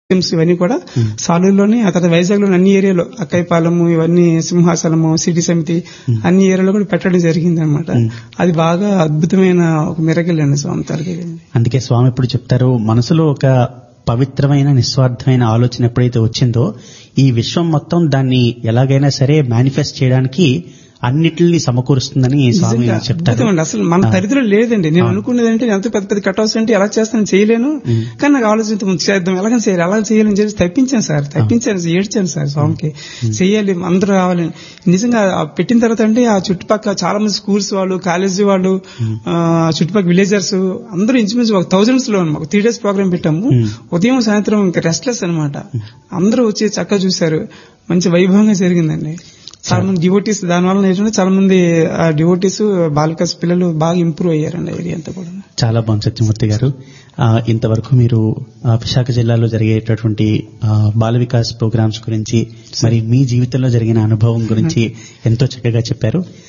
museums ఇవన్నీ కూడా సాలూరులోని ఆ తర్వాత వైజాగ్లోని అన్ని ఏరియాలో అక్కైపాలెము ఇవన్నీ సింహాచలము సిటీ సమితి అన్ని ఏరియాలో కూడా పెట్టడం జరిగింది అనమాట అది బాగా అద్భుతమైన ఒక మిరకల్ అండి స్వామి తరగతి అందుకే స్వామి ఎప్పుడు చెప్తారు మనసులో ఒక పవిత్రమైన నిస్వార్థమైన ఆలోచన ఎప్పుడైతే వచ్చిందో ఈ విశ్వం మొత్తం దాన్ని ఎలాగైనా సరే మేనిఫెస్ట్ చేయడానికి అన్నిటిని సమకూరుస్తుందని స్వామి నిజంగా చెప్తారు అద్భుతం అండి అసలు మన దరిద్రం లేదండి నేను అనుకున్నది అంటే ఎంత పెద్ద పెద్ద కట్ హౌస్ అంటే ఎలా చేస్తాను చేయలేను కానీ నాకు ఆలోచన ముందు చేద్దాం ఎలాగని చేయాలి ఎలా చేయాలని చెప్పి తప్పించాను సార్ తప్పించాను ఏడ్చాను సార్ స్వామికి చేయాలి అందరూ రావాలని నిజంగా ఆ పెట్టిన తర్వాత అంటే ఆ చుట్టుపక్కల చాలా మంది స్కూల్స్ వాళ్ళు కాలేజీ వాళ్ళు ఆ, చుట్టుపక్కల విలేజర్స్ అందరూ ఇంచుమించు ఒక థౌజండ్స్ లో ఒక త్రీ డేస్ ప్రోగ్రామ్ పెట్టాము ఉదయం సాయంత్రం ఇంకా రెస్ట్లెస్ అనమాట అందరూ వచ్చి చక్కగా చూశారు మంచి వైభవంగా జరిగిందండి చాలా మంది డివోటీస్ దానివల్ల ఏంటంటే చాలా మంది డివోటీస్ బాలికస్ పిల్లలు బాగా ఇంప్రూవ్ అయ్యారండి ఏరియా అంతా కూడా చాలా బాగుంది సత్యమూర్తి గారు ఆ, ఇంతవరకు మీరు ఆ, విశాఖ జిల్లాలో జరిగేటటువంటి ఆ, బాల వికాస్ ప్రోగ్రామ్స్ గురించి మరి మీ జీవితంలో జరిగిన అనుభవం గురించి ఎంతో చక్కగా చెప్పారు